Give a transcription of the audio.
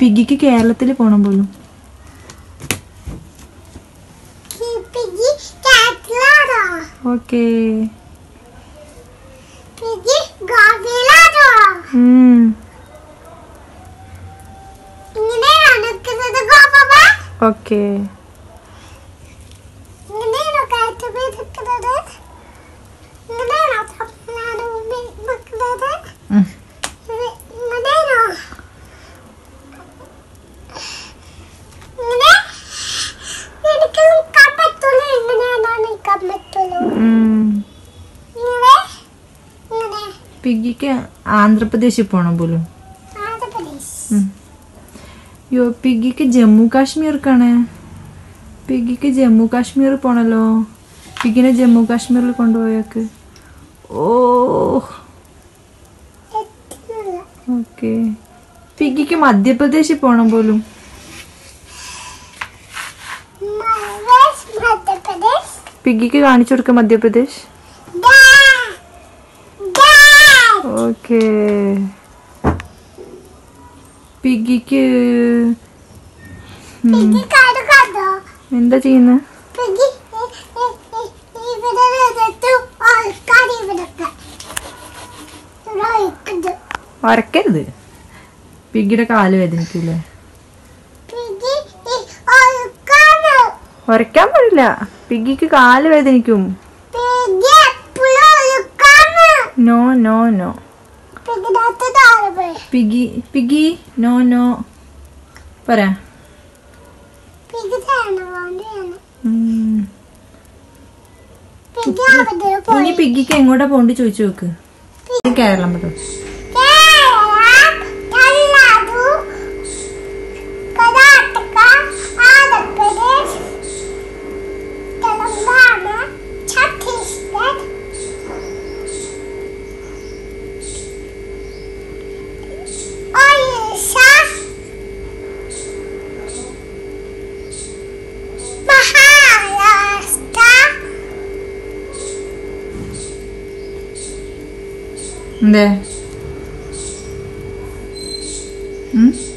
പിഗിക്ക് കേരളത്തിൽ പോണം പോലും പിഗി കാറ്റിലാണോ ഓക്കേ പിഗി ഗോപിയിലാണോ ഉം. ഇങ്ങനെയാണ് നിൽക്കുന്നത് ഗോപമ്മ ഓക്കേ ഇങ്ങനെയാണോ കയറ്റുമ്പോൾ നിൽക്കുന്നത് ഇങ്ങനെയാണോ തമിഴ്നാട് മുമ്പിൽ നിൽക്കുന്നത് ഉം. ഇത് ഇങ്ങനെയാണോ ഇങ്ങനെ എനിക്ക് നിൽക്കാൻ പറ്റുള്ളൂ ഇങ്ങനെയാണോ നിൽക്കാൻ പറ്റുള്ളൂ ഉം. ഇങ്ങനെ ഇങ്ങനെ പിഗിക്ക് ആന്ധ്രാപ്രദേശിൽ പോണം പോലും ആന്ധ്രാപ്രദേശ് ഉം. യോ പിഗിക്ക് ജമ്മു കാശ്മീർക്കാണ് പിഗിക്ക് ജമ്മു കാശ്മീർ പോണല്ലോ പിഗിനെ ജമ്മു കാശ്മീരിൽ കൊണ്ടുപോയേക്ക് ഓ എത്തുന്നില്ല ഓക്കെ പിഗിക്ക് മധ്യപ്രദേശിൽ പോണം പോലും മധ്യപ്രദേശ് മധ്യപ്രദേശ് പിഗിക്ക് കാണിച്ചു കൊടുക്ക മധ്യപ്രദേശ് ഡാ ഡാ ഓക്കെ പിഗിക്ക് ഉം, പിഗി കാട് കണ്ടോ എന്താ ചെയ്യുന്നത് പിഗി ഇവിടെ നിന്നിട്ട് ആൾക്കാർ ഇവിടൊക്കെ ഇവിടെ ഒഴിക്കുന്നുണ്ട് വരക്കരുത് പിഗിയുടെ കാല് വേദനിക്കൂലേ പിഗി ഒഴുക്കാണ് വരയ്ക്കാൻ പാടില്ല പിഗിക്ക് കാല് വേദനിക്കും പിഗി എപ്പോഴും ഒഴുക്കാണ് നോ നോ നോ പിഗിനകത്ത് താഴെ പോയി പിഗി പിഗി നോ നോ പറയാ പിഗി താഴെ വേണ്ടിയാണ് ഉം. പിഗി അവിടെ ഇനി പോയി പിഗിക്ക് എങ്ങോട്ടാ പോണ്ട് ചോദിച്ചു നോക്ക് കേരളം പറ്റും കേരളം തമിഴ്നാടു കർണാടക ആന്ധ്രാപ്രദേശ് തെലങ്കാന ഛത്തീസ്ഗഡ് ഒറീസ മഹാരാഷ്ട്ര എന്തേ ഉം?